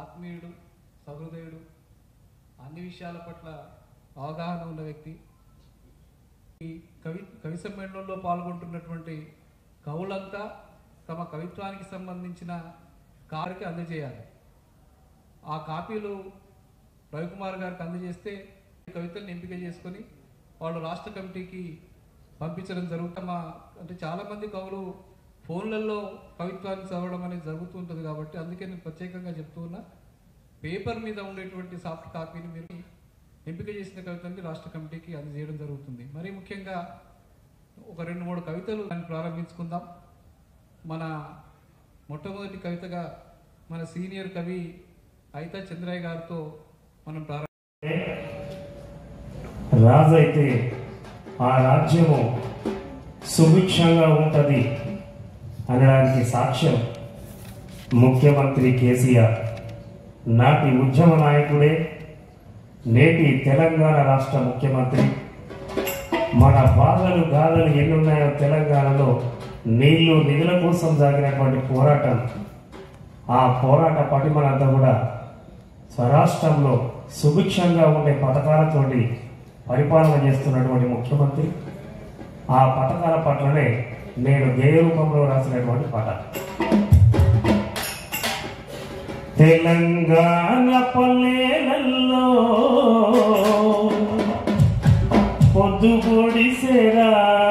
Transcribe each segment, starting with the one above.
ఆత్మీయుడు సహృదయుడు అన్ని విషయాల పట్ల అవగాహన ఉన్న వ్యక్తి ఈ కవి కవి సమ్మేళనంలో పాల్గొంటున్నటువంటి కవులంతా తమ కవిత్వానికి సంబంధించిన కారికి అందజేయాలి ఆ కాపీలు రవికుమార్ గారికి అందజేస్తే కవితలను ఎంపిక చేసుకొని వాళ్ళు రాష్ట్ర కమిటీకి పంపించడం జరుగుతుంది మా అంటే చాలామంది కవులు ఫోన్లలో కవిత్వాన్ని చదవడం అనేది జరుగుతూ ఉంటుంది కాబట్టి అందుకే నేను ప్రత్యేకంగా చెప్తూ ఉన్నా పేపర్ మీద ఉండేటువంటి సాఫ్ట్ కాపీని మీరు ఎంపిక చేసిన కవితల్ని రాష్ట్ర కమిటీకి అందజేయడం జరుగుతుంది మరీ ముఖ్యంగా ఒక రెండు మూడు కవితలు దాన్ని ప్రారంభించుకుందాం మన మొట్టమొదటి కవితగా మన సీనియర్ కవి అయితా చంద్రయ్య గారితో మనం ప్రారంభ రాజు అయితే ఆ రాజ్యము సుభిక్షంగా ఉంటుంది అనడానికి సాక్ష్యం ముఖ్యమంత్రి కేసీఆర్ నాటి ఉద్యమ నాయకుడే నేటి తెలంగాణ రాష్ట్ర ముఖ్యమంత్రి మన బాధలు గాథలు ఎన్నున్నాయో తెలంగాణలో నీళ్లు నిధుల కోసం సాగినటువంటి పోరాటం ఆ పోరాట పటిమనంతా కూడా స్వరాష్ట్రంలో సుభిక్షంగా ఉండే పథకాలతోటి పరిపాలన చేస్తున్నటువంటి ముఖ్యమంత్రి ఆ పథకాల పట్లనే నేను గేయ రూపంలో రాసినటువంటి పాట తెలంగాణ పల్లెలలో పొద్దు పొడిసెరా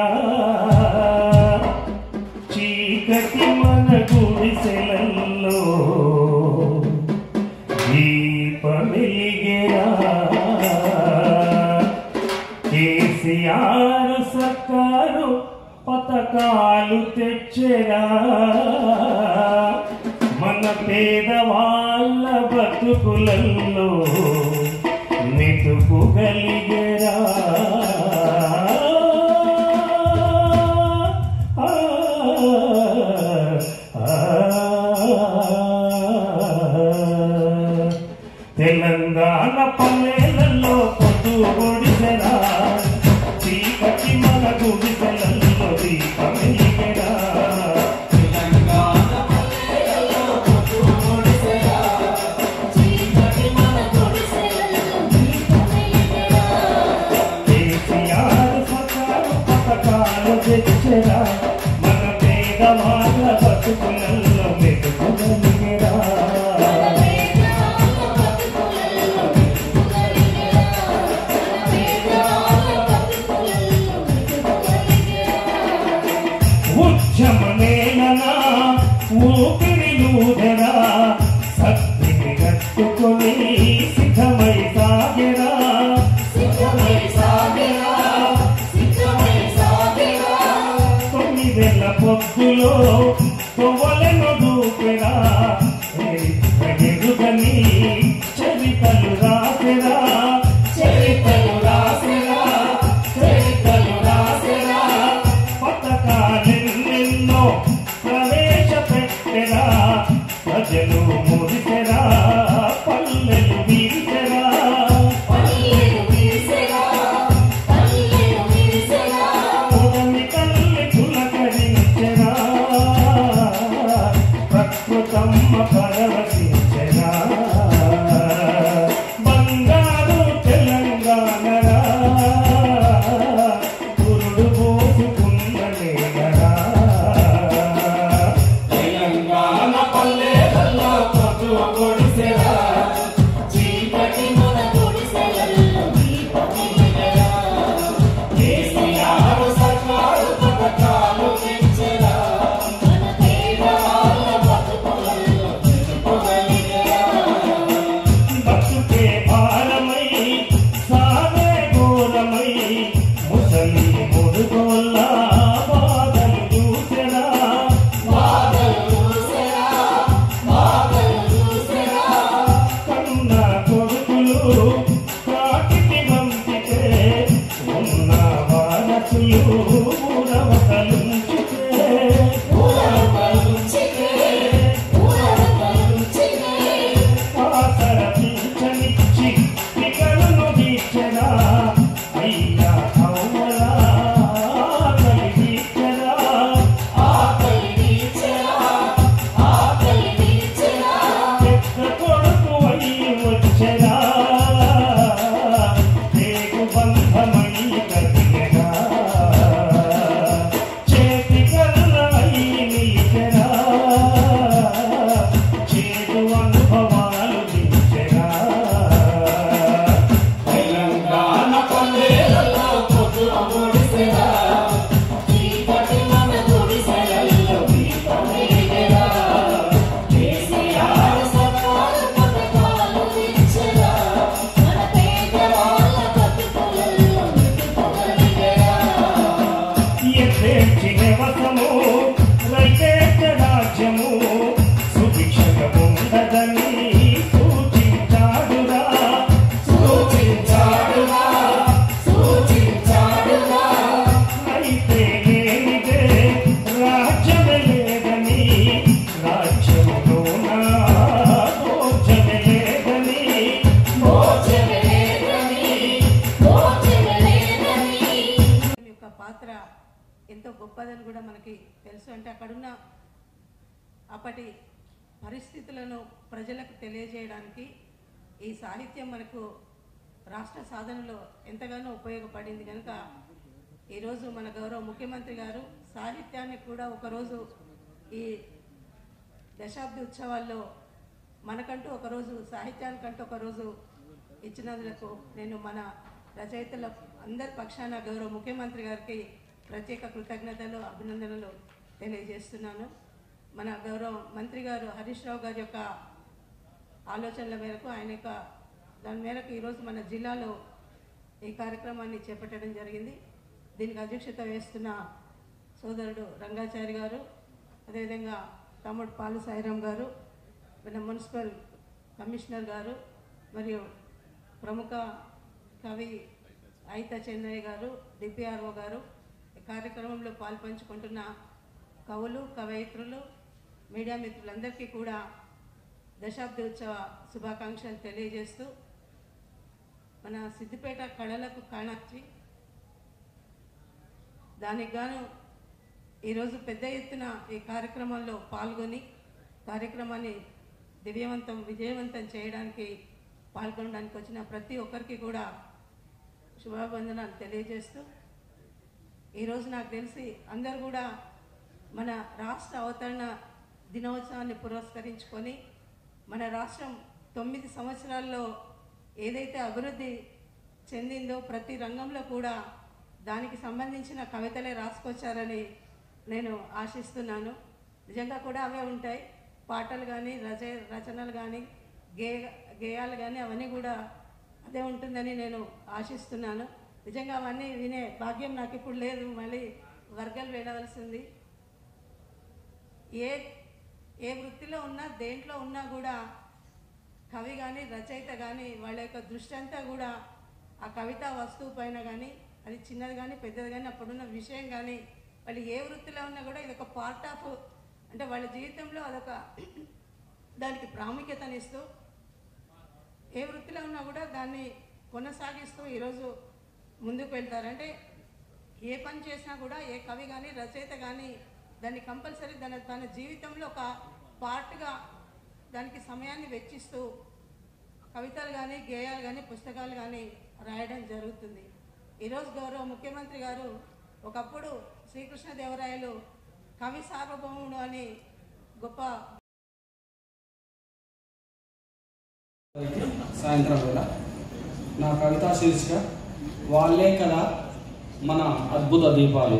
చీకటి మన గుడిసెలలో దీపమిలిగెరా కేసీఆర్ సర్కారు పథకాలు తెచ్చెరా మన పేదవాళ్ళ బతుకులలో మెతుకుగలిగెరా ఆ, ఆ, ఆ. తెలంగాణ పల్లెలలో పొద్దు ఒడిసెరా చీకటి మన గుడిసెలలో దీపమిలిగెరా కేసీఆర్ సర్కారు పథకాలు తెచ్చరా మన పేదవాళ్ళ బతుకులలో మెతుకుగలిగెరా ఉద్యమమేననా ఊపిరి లూదెరా శక్తిని కట్టుకొని సిద్ధమై సాగెరా తొమ్మిదేళ్ళ పొద్దులో తొవ్వలను దూపెరా ఎదుగని చరితలు రాసెరా చరితలు రాసెరా చరితలు రాసెరా పథకాలెన్నెన్నో ప్రవేశపెట్టెరా ప్రజలు మురిసెరా పల్లెలు వీసెరా ఉదమి తల్లి పులకరించెరా ప్రకృతమ్మ పరవశించెరా బంగారు తెలంగాణరా పురుడు పోసుకున్న నేలరా తెలంగాణ పల్లెలలో పొద్దు పొడిసెరా చీకటి కేసీఆర్ సర్కారు పథకాలు తెచ్చరా బతుకే భారమై సాగే ఘోరమై ముసలి ముడుగోళ్ళ బాధలు చూసెరా కన్న కొడుకులు కాటికి పంపితే ఉన్న వారసులు ఊరవతలుంచితే ఆసర పింఛనిచ్చి పికలను తీర్చెరా అయ్యా కౌమలా ఆకలి తీర్చెరా పెద్ద కొడుకు గొప్పదని కూడా మనకి తెలుసు అంటే అక్కడున్న అప్పటి పరిస్థితులను ప్రజలకు తెలియజేయడానికి ఈ సాహిత్యం మనకు రాష్ట్ర సాధనలో ఎంతగానో ఉపయోగపడింది కనుక ఈరోజు మన గౌరవ ముఖ్యమంత్రి గారు సాహిత్యానికి కూడా ఒకరోజు ఈ దశాబ్ది ఉత్సవాల్లో మనకంటూ ఒకరోజు సాహిత్యానికంటూ ఒకరోజు ఇచ్చినందుకు నేను మన రచయితల అందరి పక్షాన గౌరవ ముఖ్యమంత్రి గారికి ప్రత్యేక కృతజ్ఞతలు అభినందనలు తెలియజేస్తున్నాను మన గౌరవ మంత్రి గారు హరీష్ రావు గారి యొక్క ఆలోచనల మేరకు ఆయన యొక్క దాని మేరకు ఈరోజు మన జిల్లాలో ఈ కార్యక్రమాన్ని చేపట్టడం జరిగింది దీనికి అధ్యక్షత వేస్తున్న సోదరుడు రంగాచారి గారు అదేవిధంగా తమ్ముడు పాలు సాయిరాం గారు మన మున్సిపల్ కమిషనర్ గారు మరియు ప్రముఖ కవి అయిత చెన్నయ్య గారు డిపిఆర్ఓ గారు ఈ కార్యక్రమంలో పాల్పంచుకుంటున్న కవులు కవయిత్రులు మీడియా మిత్రులందరికీ కూడా దశాబ్ది ఉత్సవ శుభాకాంక్షలు తెలియజేస్తూ మన సిద్దిపేట కళలకు కాణాచి దానికి గాను ఈరోజు పెద్ద ఎత్తున ఈ కార్యక్రమంలో పాల్గొని కార్యక్రమాన్ని దివ్యవంతం విజయవంతం చేయడానికి పాల్గొనడానికి వచ్చిన ప్రతి ఒక్కరికి కూడా శుభాభివందనాలు తెలియజేస్తూ ఈరోజు నాకు తెలిసి అందరు కూడా మన రాష్ట్ర అవతరణ దినోత్సవాన్ని పురస్కరించుకొని మన రాష్ట్రం తొమ్మిది సంవత్సరాల్లో ఏదైతే అభివృద్ధి చెందిందో ప్రతి రంగంలో కూడా దానికి సంబంధించిన కవితలే రాసుకొచ్చారని నేను ఆశిస్తున్నాను నిజంగా కూడా అవే ఉంటాయి పాటలు కానీ రచ రచనలు కానీ గే గేయాలు కానీ అవన్నీ కూడా అదే ఉంటుందని నేను ఆశిస్తున్నాను నిజంగా అవన్నీ వినే భాగ్యం నాకు ఇప్పుడు లేదు మళ్ళీ వర్గాలు వెళ్ళవలసింది ఏ ఏ వృత్తిలో ఉన్నా దేంట్లో ఉన్నా కూడా కవి కానీ రచయిత కానీ వాళ్ళ యొక్క దృష్టి అంతా కూడా ఆ కవిత వస్తువు పైన కానీ అది చిన్నది కానీ పెద్దది కానీ అప్పుడున్న విషయం కానీ వాళ్ళు ఏ వృత్తిలో ఉన్నా కూడా ఇది ఒక పార్ట్ ఆఫ్ అంటే వాళ్ళ జీవితంలో అదొక దానికి ప్రాముఖ్యతనిస్తూ ఏ వృత్తిలో ఉన్నా కూడా దాన్ని కొనసాగిస్తూ ఈరోజు ముందుకు వెళ్తారు అంటే ఏ పని చేసినా కూడా ఏ కవి కానీ రచయిత కానీ దాన్ని కంపల్సరీ దాని తన జీవితంలో ఒక పార్ట్గా దానికి సమయాన్ని వెచ్చిస్తూ కవితలు కానీ గేయాలు కానీ పుస్తకాలు కానీ రాయడం జరుగుతుంది ఈరోజు గౌరవ ముఖ్యమంత్రి గారు ఒకప్పుడు శ్రీకృష్ణదేవరాయలు కవి సార్వభౌముడు అని గొప్ప సాయంత్రం వేళ నా కవితా శీర్షిక వాళ్ళే కదా మన అద్భుత దీపాలు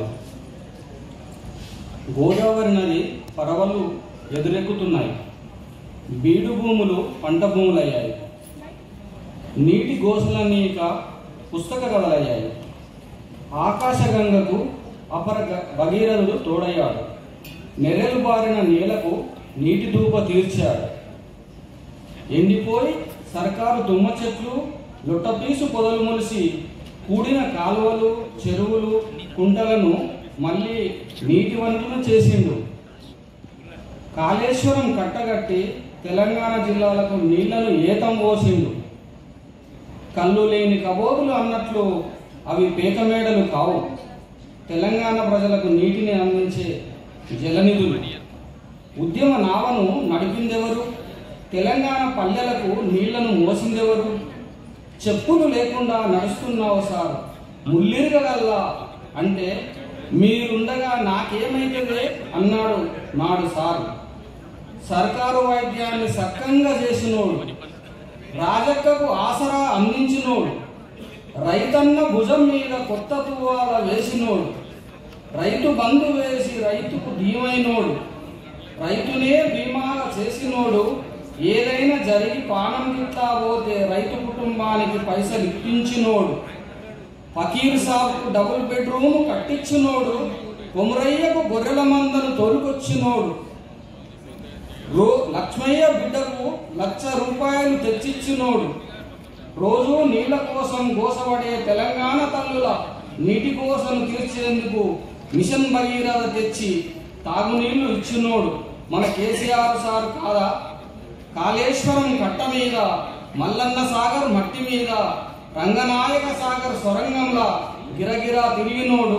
గోదావరి నది పరవళ్ళు ఎదురెక్కుతున్నాయి బీడు భూములు పంట భూములయ్యాయి నీటి గోసులన్నీ ఇక పుస్తక కథలయ్యాయి ఆకాశగంగకు అపర గ- భగీరథుడు తోడయ్యాడు నెరెలు బారిన నేలకు నీటి దూప తీర్చాడు ఎండిపోయి సర్కారు తుమ్మ చెట్లు లొట్టపీసు పొదలు మొలిసి కూడిన కాలువలు చెరువులు కుంటలను మళ్ళీ నీటి వనరులు చేసిండు కాళేశ్వరం కట్టగట్టి తెలంగాణ జిల్లాలకు నీళ్లను ఏతం పోసిండు కళ్ళు లేని కబోదులు అన్నట్లు అవి పేకమేడలు కావు తెలంగాణ ప్రజలకు నీటిని అందించే జలనిధులు ఉద్యమ నావను నడిపిందెవరు తెలంగాణ పల్లెలకు నీళ్లను మోసిందెవరు చెప్పులు లేకుండా నడుస్తున్నావు సార్ ముల్లిరగల్లా అంటే మీరుండగా నాకేమైతుంది అన్నాడు నాడు సారు సర్కారు వైద్యాన్ని సక్కంగా చేసినోడు రాజక్కకు ఆసరా అందించినోడు రైతన్న భుజం మీద కొత్త తువ్వాల వేసినోడు రైతు బంధు వేసి రైతుకు ధీమైనోడు రైతునే బీమాగా చేసినోడు ఏదైనా జరిగి పానం గిట్లా పోతే రైతు కుటుంబానికి పైసలు ఇప్పించినోడు ఫకీర్ సాబ్కు డబుల్ బెడ్రూమ్ కట్టించినోడు కొమరయ్యకు గొర్రెల మందను తోలుకొచ్చినోడు రో లక్ష్మయ్య బిడ్డకు లక్ష రూపాయలు తెచ్చిచ్చినోడు రోజు నీళ్ల కోసం గోసపడే తెలంగాణ తల్లుల నీటి కోసం తీర్చేందుకు మిషన్ భగీరథ తెచ్చి తాగునీళ్లు ఇచ్చినోడు మన కేసీఆర్ సార్ కాదా కాళేశ్వరం కట్ట మీద మల్లన్న సాగర్ మట్టి మీద రంగనాయక సాగర్ సొరంగంలా గిరగిరా తిరిగినోడు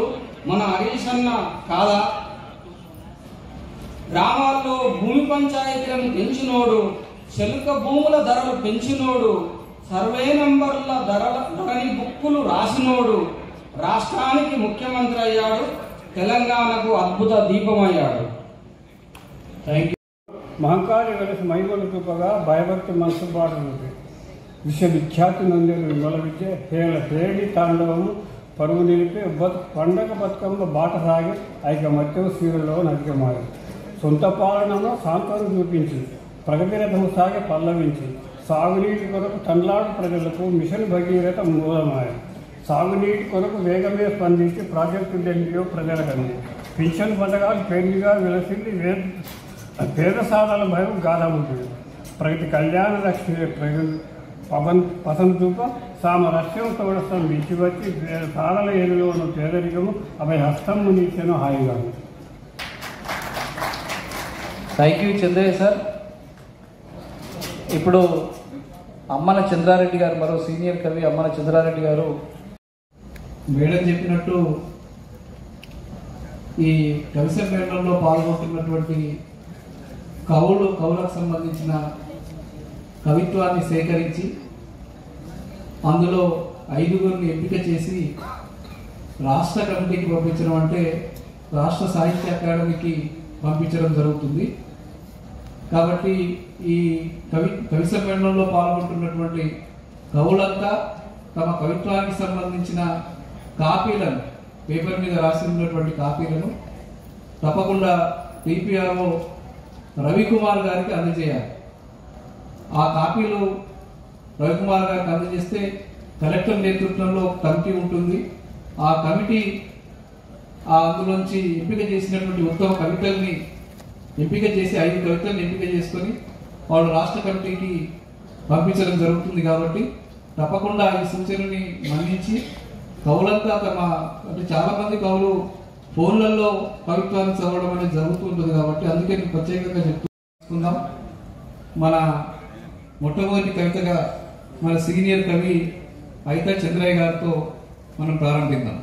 మన హరీష్ అన్న కాదా గ్రామాల్లో భూమి పంచాయతీలను పెంచినోడు చెలుక భూముల ధరలు పెంచినోడు సర్వే నంబర్ల ధరల ధరని బుక్కులు రాసినోడు రాష్ట్రానికి ముఖ్యమంత్రి అయ్యాడు తెలంగాణకు అద్భుత దీపమయ్యాడు థ్యాంక్ యూ మహంకాళి వెలసి మహిమల చూపగా భయభక్తి మనసు బాటనుంది విశ్వవిఖ్యాతి నొందిన విమల విద్య హేళ పేడి తాండవము పరుగు నిలిపి బతు పండగ బతుకమ్మ బాట సాగి ఐకమత్యం సీరులో నదికమాయి సొంత పాలనలో సాంత్వనం చూపించి ప్రగతి రథము సాగి పల్లవించి సాగునీటి కొరకు తండ్లాడు ప్రజలకు మిషన్ భగీరథ మూలమాయ సాగునీటి కొరకు వేగమే స్పందించి ప్రాజెక్టు ఢిల్లీలో ప్రజలకంది పింఛన్ పథకాలు పేరుగా విలసింది వే పేద సాధన భయం గాఢముంటుంది ప్రగతి కళ్యాణ లక్ష్మి ప్రగతి పవన్ పసంద చూప సామరస్యం తోడస్థం మించి వచ్చి సాధన ఏలులో ఉన్న పేదరికము అవి హస్తం మునిచ్చాను హాయిగా థ్యాంక్ యూ చంద్రయ్య సార్ ఇప్పుడు అమ్మన చంద్రారెడ్డి గారు మరో సీనియర్ కవి అమ్మన చంద్రారెడ్డి గారు మేడం చెప్పినట్టు ఈ కవి సమ్మేళనంలో పాల్గొంటున్నటువంటి కవులు కవులకు సంబంధించిన కవిత్వాన్ని సేకరించి అందులో ఐదుగురిని ఎంపిక చేసి రాష్ట్ర కమిటీకి పంపించడం అంటే రాష్ట్ర సాహిత్య అకాడమీకి పంపించడం జరుగుతుంది కాబట్టి ఈ కవి కవి సమ్మేళనంలో పాల్గొంటున్నటువంటి కవులంతా తమ కవిత్వానికి సంబంధించిన కాపీలను పేపర్ మీద రాసి ఉన్నటువంటి కాపీలను తప్పకుండా టీపీఆర్ఓ రవికుమార్ గారికి అందజేయాలి ఆ కాపీలు రవికుమార్ గారికి అందజేస్తే కలెక్టర్ నేతృత్వంలో ఒక కమిటీ ఉంటుంది ఆ కమిటీ ఆ అందులోంచి ఎంపిక చేసినటువంటి ఉత్తమ కవితల్ని ఎంపిక చేసి ఐదు కవితలను ఎంపిక చేసుకొని వాళ్ళు రాష్ట్ర కమిటీకి పంపించడం జరుగుతుంది కాబట్టి తప్పకుండా ఈ సూచనని మన్నించి కవులంతా తమ అంటే చాలా మంది కవులు ఫోన్లలో కవిత్వాన్ని చదవడం అనేది జరుగుతూ ఉంటుంది కాబట్టి అందుకే నేను ప్రత్యేకంగా చెప్తున్నాం మన మొట్టమొదటి కవితగా మన సీనియర్ కవి అయితా చంద్రయ్య గారితో మనం ప్రారంభిద్దాం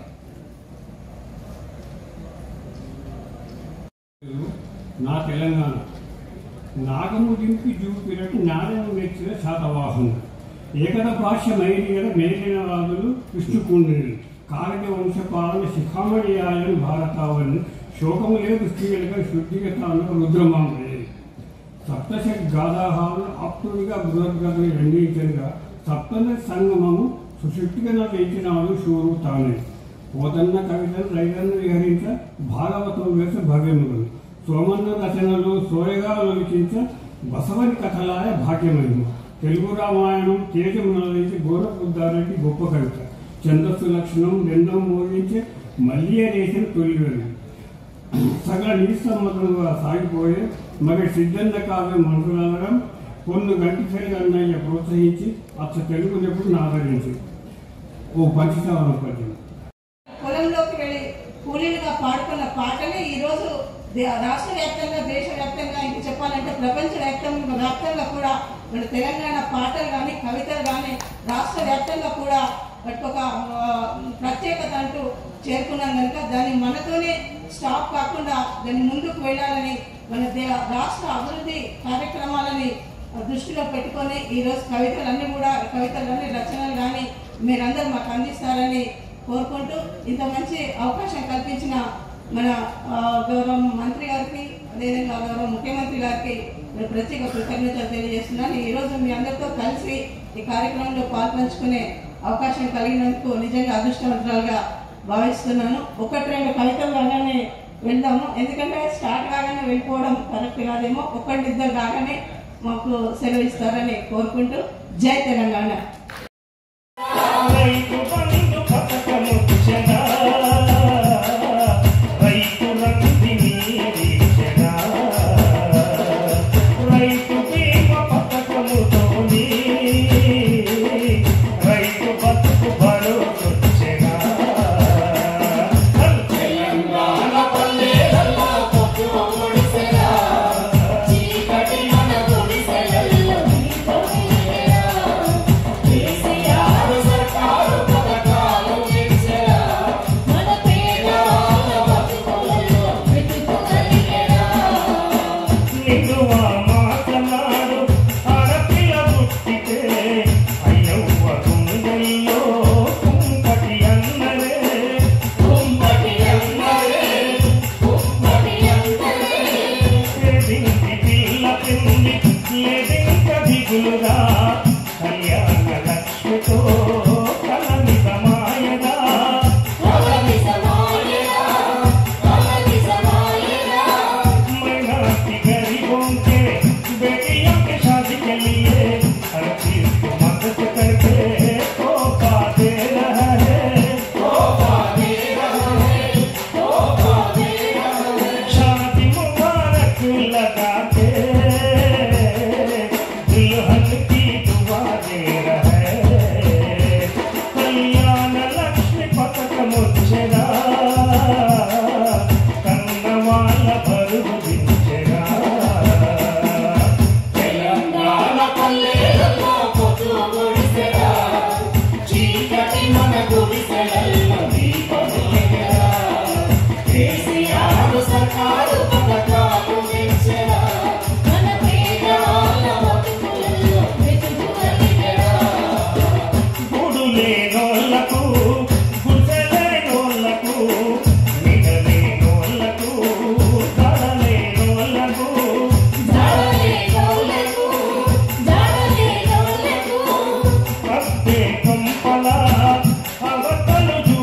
నా తెలంగాణ నాగము దింపి చూపినట్టు జ్ఞానము మెచ్చిన శాతవాహను ఏకద భాష్యమైన మేలిన రాజులు విష్ణుకుండుని కారక వంశ పాలన శిఖామణియాయని భారతావని శోకము లేదు స్త్రీలుగా శుద్ధిగా తాను రుద్రమామయ్య సప్తశ గాదాహాలను ఆప్తుడిగా బృహద్గదని రెండించగా సప్తమ సంగమము సుశుద్ధిగా నటించినాడు శూరు తానే పోతన్న కవితలు రైతన్న విహరించ భాగవతం వేస భవ్యములు సోమన్న రచనలు సోయగా లోచించ బసవని కథలాయ భాగ్యమహిమ తెలుగు రామాయణం తేజమునలించి గోరపుద్దారెడ్డి గొప్ప కవిత ఛందస్సు లక్షణం బెందం మోగించి మళ్ళీ రేసిన తొలివెలు సగల నిస్సమ్మతంగా సాగిపోయే మరి సిద్ధంద కావ్యం మనసులనడం పొన్ను గంటి చెల్లి అన్నయ్య ప్రోత్సహించి అచ్చ తెలుగునెప్పుడు ఆదరించి ఓ పంచసావన పద్యం పొలంలోకి వెళ్ళి కూలీలుగా పాడుకున్న పాటలే ఈరోజు దే- రాష్ట్ర వ్యాప్తంగా దేశ వ్యాప్తంగా ఇంక చెప్పాలంటే ప్రపంచ వ్యాప్తంగా వ్యాప్తంగా కూడా మన తెలంగాణ పాటలు కానీ కవితలు కానీ రాష్ట్ర వ్యాప్తంగా కూడా వాటికి ఒక ఆ, ప్రత్యేకత అంటూ చేరుకున్నాం కనుక దాన్ని మనతోనే స్టాప్ కాకుండా దాన్ని ముందుకు వెళ్ళాలని మన దే- రాష్ట్ర అభివృద్ధి కార్యక్రమాలని దృష్టిలో పెట్టుకొని ఈరోజు కవితలన్నీ కూడా కవితలన్నీ రచనలు కానీ మీరందరూ మాకు అందిస్తారని కోరుకుంటూ ఇంత మంచి అవకాశం కల్పించిన మన ఆ, గౌరవ మంత్రి గారికి అదేవిధంగా గౌరవ ముఖ్యమంత్రి గారికి నేను ప్రత్యేక కృతజ్ఞతలు తెలియజేస్తున్నాను ఈ రోజు మీ అందరితో కలిసి ఈ కార్యక్రమంలో పాల్పంచుకునే అవకాశం కలిగినందుకు నిజంగా అదృష్టవంతురాలుగా భావిస్తున్నాను ఒకటి రెండు కవితలు రాగానే వెళ్దాము ఎందుకంటే స్టార్ట్ కాగానే వెళ్ళిపోవడం కరెక్ట్ కాదేమో ఒకటిద్దరు కాగానే మాకు సెలవు ఇస్తారని కోరుకుంటూ జై తెలంగాణ రైతు బంధు పథకము చెడా రైతు రంది నీరీక్షణ రైతు బీమా పథకముతోని రైతు బతుకు భరోసొచ్చెనా తెలంగాణ పల్లెలలో పప్పు ఒడిసెలా చీకటి మన గుడిసెలలో దీపం వెలిగెనా. గుడిసెలల్లో దీపము వెలిగెరా. కేసీఆర్ సర్కారు పథకాలు పెంచెరా. మన పేదవాళ్ళ బతుకులలో వెలుగు వెలిగెరా. గూడు లేనోళ్లకు గుడిసెలేనోళ్లకు నిడలేనోళ్లకు కడలేనోళ్లకు జాడలేనోళ్ళకు జాడలేనోళ్ళకు అబ్బే కొంపల అవతలు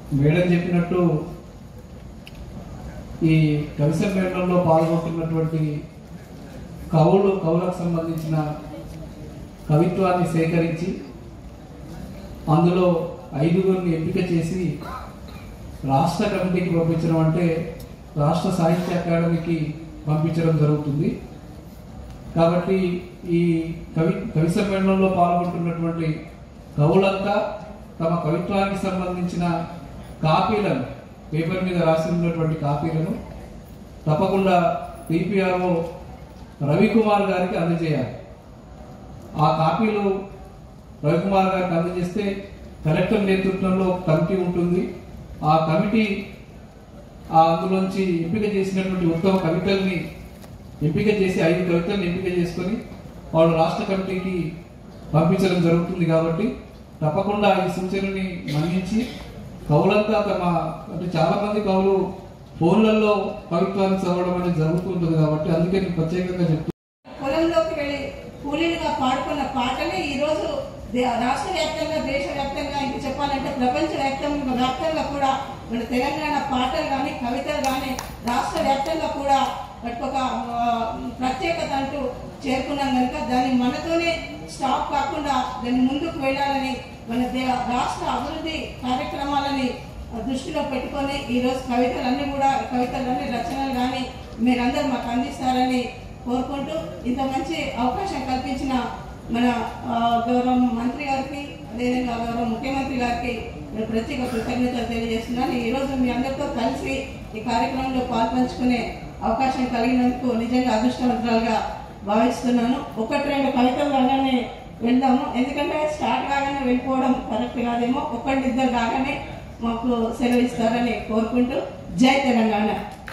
మేడం చెప్పినట్టు ఈ కవి సమ్మేళనంలో పాల్గొంటున్నటువంటి కవులు కవులకు సంబంధించిన కవిత్వాన్ని సేకరించి అందులో ఐదుగురిని ఎంపిక చేసి రాష్ట్ర కమిటీకి పంపించడం అంటే రాష్ట్ర సాహిత్య అకాడమీకి పంపించడం జరుగుతుంది కాబట్టి ఈ కవి కవి సమ్మేళనంలో పాల్గొంటున్నటువంటి కవులంతా తమ కవిత్వానికి సంబంధించిన కాపీలను పేపర్ మీద రాసి ఉన్నటువంటి కాపీలను తప్పకుండా పిపిఆర్ఓ రవికుమార్ గారికి అందజేయాలి ఆ కాపీలు రవికుమార్ గారికి అందజేస్తే కలెక్టర్ నేతృత్వంలో ఒక కమిటీ ఉంటుంది ఆ కమిటీ ఆ అందులోంచి ఎంపిక చేసినటువంటి ఉత్తమ కవితల్ని ఎంపిక చేసి ఐదు కవితలను ఎంపిక చేసుకొని వాళ్ళు రాష్ట్ర కమిటీకి పంపించడం జరుగుతుంది కాబట్టి తప్పకుండా ఈ సూచనని మన్నించి కవులంతా తమ అంటే చాలా మంది కవులు ఫోన్లలో కవిత్వాన్ని చదవడం అనేది జరుగుతూ ఉంటుంది కాబట్టి అందుకే నేను ప్రత్యేకంగా చెప్తున్నాను పొలంలోకి వెళ్ళి కూలీలుగా పాడుకున్న పాటలే ఈ రోజు దే- రాష్ట్ర వ్యాప్తంగా దేశ వ్యాప్తంగా ఇంకా చెప్పాలంటే ప్రపంచ వ్యాప్తంగా వ్యాప్తంగా కూడా మన తెలంగాణ పాటలు కానీ కవితలు కానీ రాష్ట్ర వ్యాప్తంగా కూడా వాటికి ఒక ఆ, ప్రత్యేకత అంటూ చేరుకున్నాం కనుక దాన్ని మనతోనే స్టాప్ కాకుండా దాన్ని ముందుకు వెళ్ళాలని మన దే- రాష్ట్ర అభివృద్ధి కార్యక్రమాలని దృష్టిలో పెట్టుకొని ఈ రోజు కవితలన్నీ కూడా కవితలన్నీ రచనలు కానీ మీరందరూ మాకు అందిస్తారని కోరుకుంటూ ఇంత మంచి అవకాశం కల్పించిన మన ఆ, గౌరవ మంత్రి గారికి అదేవిధంగా గౌరవ ముఖ్యమంత్రి గారికి నేను ప్రత్యేక కృతజ్ఞతలు తెలియజేస్తున్నాను ఈ రోజు మీ అందరితో కలిసి ఈ కార్యక్రమంలో పాల్పంచుకునే అవకాశం కలిగినందుకు నిజంగా అదృష్టవంతురాలుగా భావిస్తున్నాను ఒకటి రెండు కవితలు రాగానే వెళ్దాము ఎందుకంటే స్టార్ట్ కాగానే వెళ్ళిపోవడం కరెక్ట్ కాదేమో ఒకటి ఇద్దరు కాగానే మాకు సెలవు ఇస్తారని కోరుకుంటూ జై తెలంగాణ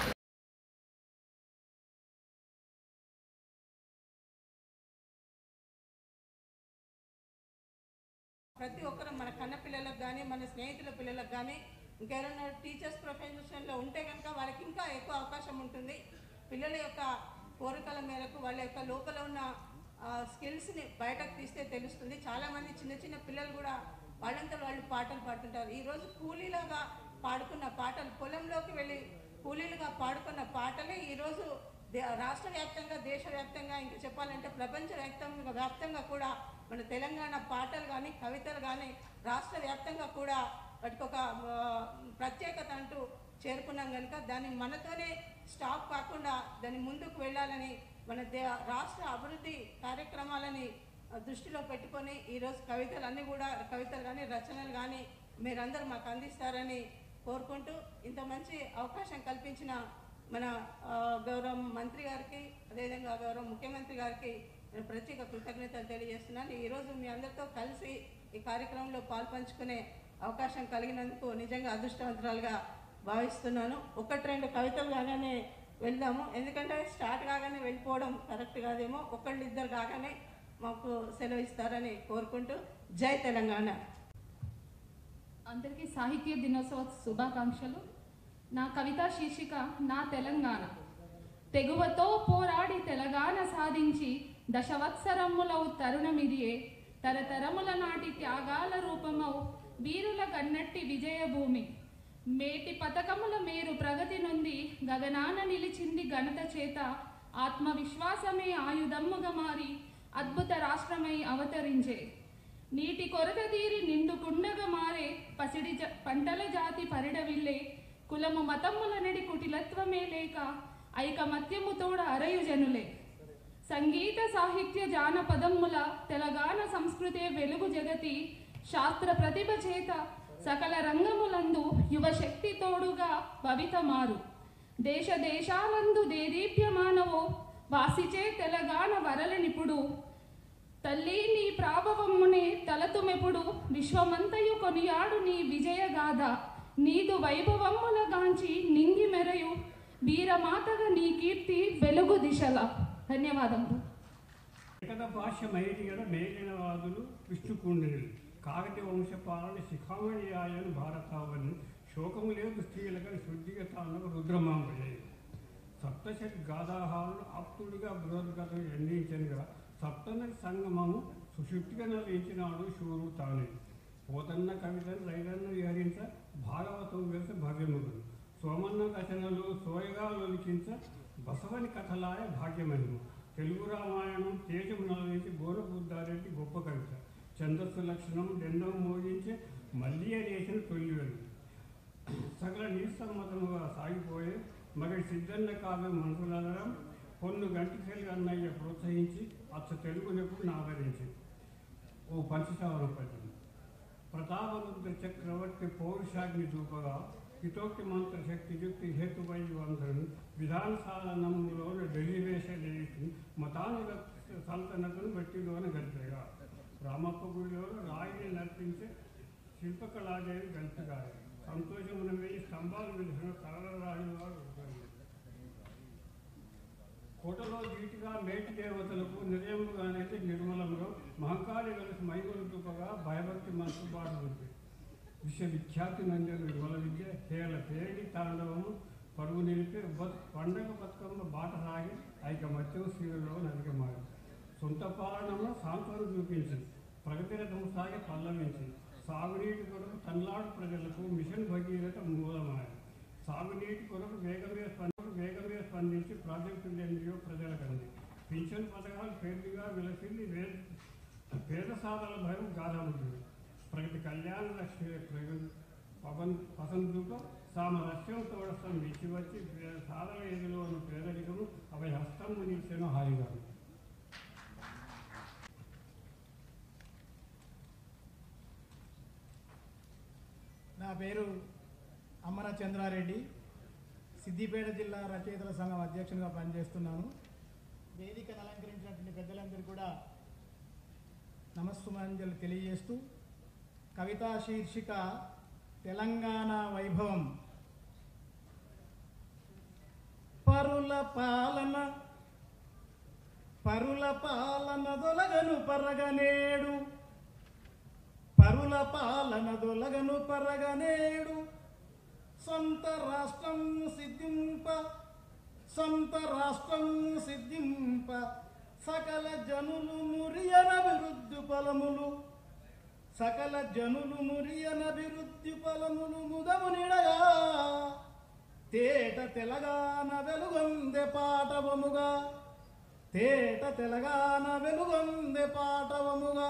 ప్రతి ఒక్కరు మన కన్న పిల్లలకు కానీ మన స్నేహితుల పిల్లలకు కానీ ఇంకెవరైనా టీచర్స్ ప్రొఫెషన్లో ఉంటే కనుక వాళ్ళకి ఇంకా ఎక్కువ అవకాశం ఉంటుంది పిల్లల యొక్క కోరికల మేరకు వాళ్ళ యొక్క లోపల ఉన్న స్కిల్స్ని బయటకు తీస్తే తెలుస్తుంది చాలామంది చిన్న చిన్న పిల్లలు కూడా వాళ్ళంతా వాళ్ళు పాటలు పాడుతుంటారు ఈరోజు కూలీలాగా పాడుకున్న పాటలు పొలంలోకి వెళ్ళి కూలీలుగా పాడుకున్న పాటలే ఈరోజు దే- రాష్ట్ర వ్యాప్తంగా దేశవ్యాప్తంగా ఇంకా చెప్పాలంటే ప్రపంచ వ్యాప్తంగా వ్యాప్తంగా కూడా మన తెలంగాణ పాటలు కానీ కవితలు కానీ రాష్ట్ర వ్యాప్తంగా కూడా వాటికి ఒక ఆ, ప్రత్యేకత అంటూ చేరుకున్నాం కనుక దాన్ని మనతోనే స్టాప్ కాకుండా దాన్ని ముందుకు వెళ్ళాలని మన దే రాష్ట్ర అభివృద్ధి కార్యక్రమాలని ఆ, దృష్టిలో పెట్టుకొని ఈరోజు కవితలు అన్నీ కూడా కవితలు కానీ రచనలు కానీ మీరందరూ మాకు అందిస్తారని కోరుకుంటూ ఇంత మంచి అవకాశం కల్పించిన మన ఆ, గౌరవ మంత్రి గారికి అదేవిధంగా గౌరవ ముఖ్యమంత్రి గారికి నేను ప్రత్యేక కృతజ్ఞతలు తెలియజేస్తున్నాను ఈరోజు మీ అందరితో కలిసి ఈ కార్యక్రమంలో పాల్పంచుకునే అవకాశం కలిగినందుకు నిజంగా అదృష్టవంతురాలుగా భావిస్తున్నాను ఒకటి రెండు కవితలు కాగానే వెళ్దాము ఎందుకంటే స్టార్ట్ కాగానే వెళ్ళిపోవడం కరెక్ట్ కాదేమో ఒకళ్ళు ఇద్దరు కాగానే మాకు సెలవు ఇస్తారని కోరుకుంటూ జై తెలంగాణ అందరికీ సాహిత్య దినోత్సవ శుభాకాంక్షలు నా కవితా శీర్షిక నా తెలంగాణ తెగువతో పోరాడి తెలంగాణ సాధించి దశవత్సరములవు తరుణమిదియే తరతరముల నాటి త్యాగాల రూపమౌ వీరుల కన్నట్టి విజయభూమి మేటి పథకముల మేరు ప్రగతి నుండి గగనాన నిలిచింది ఘనత చేత ఆత్మవిశ్వాసమే ఆయుధమ్ముగా మారి అద్భుత రాష్ట్రమై అవతరించే నీటి కొరత తీరి నిండుకుండగా మారే పసిడి జ పంటల జాతి పరిడవిల్లే కులము మతమ్ముల నడి కుటిలత్వమే లేక ఐకమత్యము తోడ అరయు జనులే సంగీత సాహిత్య జానపదమ్ముల తెలంగాణ సంస్కృతే వెలుగు జగతి శాస్త్ర ప్రతిభ చేత సకల రంగములందు యువశక్తి తోడుగా భవిత మారు దేశ దేశాలందు దేదీప్యమానవో వాసిచే తెలంగాణ వరలనిపుడు తల్లి నీ ప్రాభవమ్మునే తలతుమెప్పుడు విశ్వమంతయు కొనియాడు నీ విజయగాథ నీదు వైభవమ్ముల గాంచి నింగి మెరయు వీరమాతగా నీ కీర్తి వెలుగు దిశల ధన్యవాదములు వికట భాష మైలిగల మేలినవాదులు విష్ణుకుండినులు కాకతీయ వంశ పాలన శిఖామణి ఆయను భారతావని శోకము లేదు స్త్రీలకు శుద్ధిగా తాను రుద్రమాంబలే సప్తశతి గాదాహాలను ఆప్తుడిగా బృహద్గతం ఎండించనుగా సప్తనది సంగమము సుశుద్ధిగా నలించినాడు శూరు తానే పోతన్న కవితను రైతన్న విహరించ భాగవతం వేస భవ్యముగులు సోమన్న రచనలు సోయగా లొలికించ బసవని కథలాయ భాగ్యమహిమ తెలుగు రామాయణం తేజం నలవేసి బోనబుద్ధారెడ్డి గొప్ప కవిత ఛందస్సు లక్షణం డెండం మోగించే మల్లియ చేసిన తొలి వెలుగు సకల నిస్సమ్మతముగా సాగిపోయే మగడి సిద్ధన్న కావ్యం మనసులనడం పొన్ను గంటికెళ్ళి అన్నయ్య ప్రోత్సహించి అచ్చ తెలుగునెప్పుడు ఆదరించి ఓ పంచశావన పద్యం ప్రతాపరుద్ర చక్రవర్తి పౌరుషాగ్ని చూపగా హితోక్తి మంత్ర శక్తి యుక్తి హేతువై వందరను విధాన సాధనములోన డెలివేష చేసి మతానుగ సల్తనతను బట్టిలోన గడిపేగా రామప్ప గుడిలో రాయిని నర్పించే శిల్పకళాదేవి గంతగాయ సంతోషమున వెయ్యి స్తంభాలు విధిన కళల రాయి వారు కోటలో గీటిగా మేటి దేవతలకు నిర్యముగానైతే నిర్మలంలో మహంకాళి కలిసి మైగొలుతుపగా భయభక్తి మనసు బాడుతుంది విశ్వవిఖ్యాతి నందెలు నిర్మల విద్య హేళ పేడి తాండవము పరుగు నిలిపి బతు పండగ బతుకమ్మ బాట సాగి ఐకమత్యం శ్రీలో నదికమారు సొంత పాలనలో సాంత్వనం చూపించింది ప్రగతి రథం సాగి పల్లవించి సాగునీటి కొరకు తన్లాడు ప్రజలకు మిషన్ భగీరథ మూలమాయ సాగునీటి కొరకు వేగమే స్పంది వేగమే స్పందించి ప్రాజెక్టులు ఎన్నియో ప్రజలకు అంది పింఛన్ పథకాలు పేరుగా విలసింది వే పేద సాధన భయం గాఢముద్రుడు ప్రగతి కళ్యాణ లక్ష్మి ప్రగతి పవన్ పసందుతో సామ లక్ష్యం తోడసం విచ్చి వచ్చి వే- సాధన ఎదులో ఉన్న పేదరికము అవి హస్తము నిలిచెను హాయిగా నా పేరు అమ్మన చంద్రారెడ్డి సిద్దిపేట జిల్లా రచయితల సంఘం అధ్యక్షునిగా పనిచేస్తున్నాను వేదికను అలంకరించినటువంటి పెద్దలందరూ కూడా నమస్సుమాంజలు తెలియజేస్తూ కవితా శీర్షిక తెలంగాణ వైభవం పరుల పాలన పరుల పాలన దొలగను పరగనేడు పరుల పాలన దొలగను పరగనేడు సొంత రాష్ట్రం సిద్ధింప సొంత రాష్ట్రం సిద్ధింప సకల జనులు మురియనభివృద్ధి ఫలములు సకల జనులు మురియనభివృద్ధి ఫలములు ముదము నిడగా తేట తెలంగాణ వెలుగొందె పాటవముగా తేట తెలంగాణ వెలుగొందె పాటవముగా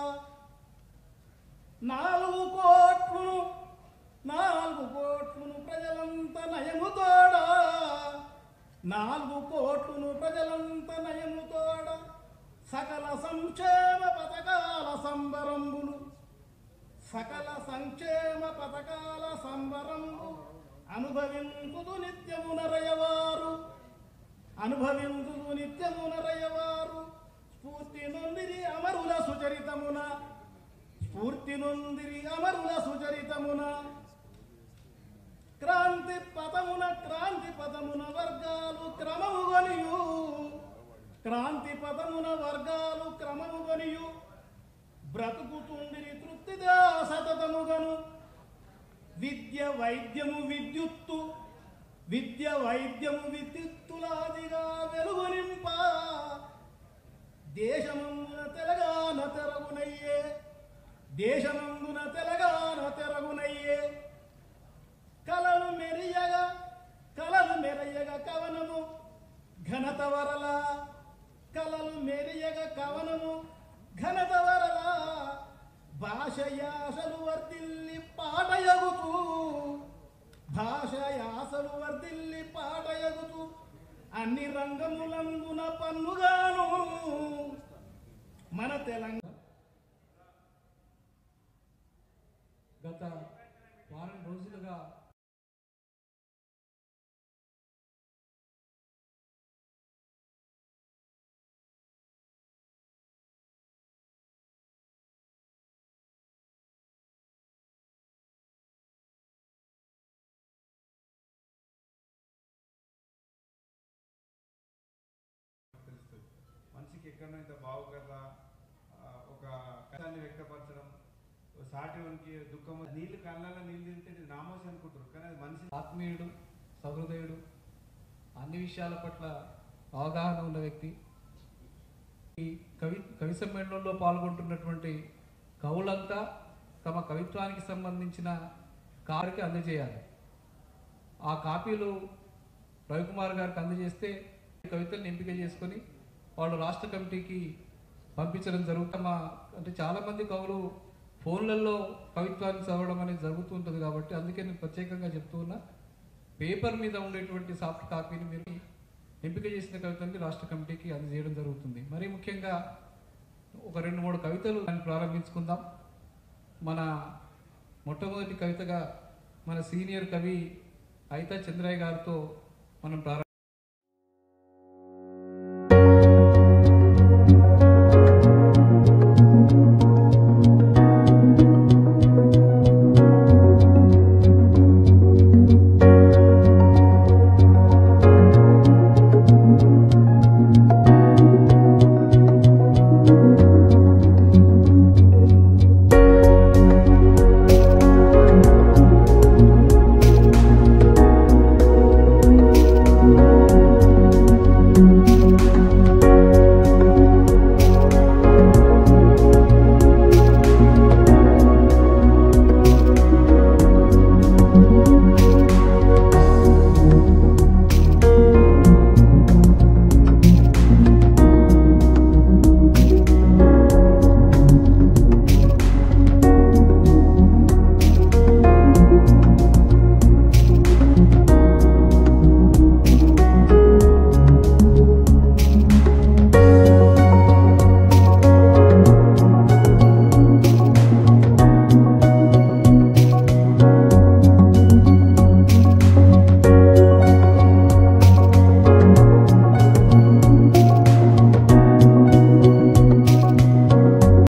నాలుగు కోట్లను నాలుగు కోట్లను ప్రజలంత నయముతోడ నాలుగు కోట్లను ప్రజలంత నయముతోడ సకల సంక్షేమ పథకాల సంబరంబులు సకల సంక్షేమ పథకాల సంబరంబు అనుభవించుదు నిత్యమునరయవారు అనుభవించుదు నిత్యమునరయవారు స్ఫూర్తి నొందిరి అమరుల సుచరితమున స్ఫూర్తి నొందిరి అమరుల సుచరితమున క్రాంతి పదమున క్రాంతి పదమున వర్గాలు క్రమముగనియు క్రాంతి పదమున వర్గాలు క్రమముగనియు బ్రతుకుతుండిరి తృప్తిదా సతతముగను విద్య వైద్యము విద్యుత్తు విద్య వైద్యము విద్యుత్తులాదిగా వెలుగునింప దేశమందున తెలంగాణ తెరగునయ్యే దేశమందున తెలంగాణ తెరగునయ్యే కలలు మెరియగా కలలు మెరయగా కవనము ఘనత వరల కలలు మెరియగా కవనము ఘనత వరల భాష యాసలు వర్దిల్లి పాటయగుతూ భాష యాసలు వర్దిల్లి పాటయగుతూ అన్ని రంగములందున పన్నుగాను మన తెలంగాణ గత వారం రోజులుగా తెలుస్తుంది మనిషికి ఎక్కడో ఇంత భావుకత ఆ, ఒక కష్టాన్ని వ్యక్తపరచడం సాటి వానికి దుఃఖం నీళ్లు కళ్ళల్లో నీళ్ళు తింటే ఇది నామోసి అనుకుంటారు కానీ అది మనిషి ఆత్మీయుడు సహృదయుడు అన్ని విషయాల పట్ల అవగాహన ఉన్న వ్యక్తి ఈ కవి కవి సమ్మేళనంలో పాల్గొంటున్నటువంటి కవులంతా తమ కవిత్వానికి సంబంధించిన కారుకి అందజేయాలి ఆ కాపీలు రవికుమార్ గారికి అందజేస్తే కవితలను ఎంపిక చేసుకొని వాళ్ళు రాష్ట్ర కమిటీకి పంపించడం జరుగుతుంది మా అంటే చాలామంది కవులు ఫోన్లలో కవిత్వాన్ని చదవడం అనేది జరుగుతుంటుంది కాబట్టి అందుకే నేను ప్రత్యేకంగా చెప్తూ ఉన్నా పేపర్ మీద ఉండేటువంటి సాఫ్ట్ కాపీని మీరు ఎంపిక చేసిన కవితల్ని రాష్ట్ర కమిటీకి అందజేయడం జరుగుతుంది మరీ ముఖ్యంగా ఒక రెండు మూడు కవితలు దాన్ని ప్రారంభించుకుందాం మన మొట్టమొదటి కవితగా మన సీనియర్ కవి అయితా చంద్రయ్య గారితో మనం ప్రారంభ